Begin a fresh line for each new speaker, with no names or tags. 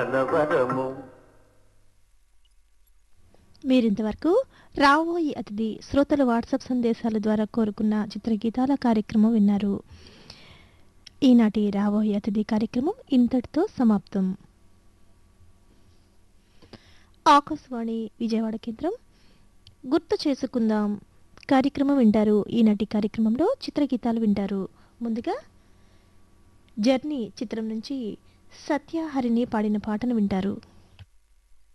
కలవరము
మీరింతవరకు రాబోయి అతిథి శ్రోతల వాట్సాప్ సందేశాల ద్వారా కోరుకున్న చిత్రగీతాల కార్యక్రమం విన్నారు ఈనాటి రాబోయే అతిథి కార్యక్రమం ఇంతటితో సమాప్తం ఆకాశవాణి విజయవాడ కేంద్రం గుర్తు చేసుకుందాం కార్యక్రమం వింటారు ఈనాటి కార్యక్రమంలో చిత్రగీతాలు వింటారు ముందుగా జర్నీ చిత్రం నుంచి సత్య హరిని పాడిన పాటను వింటారు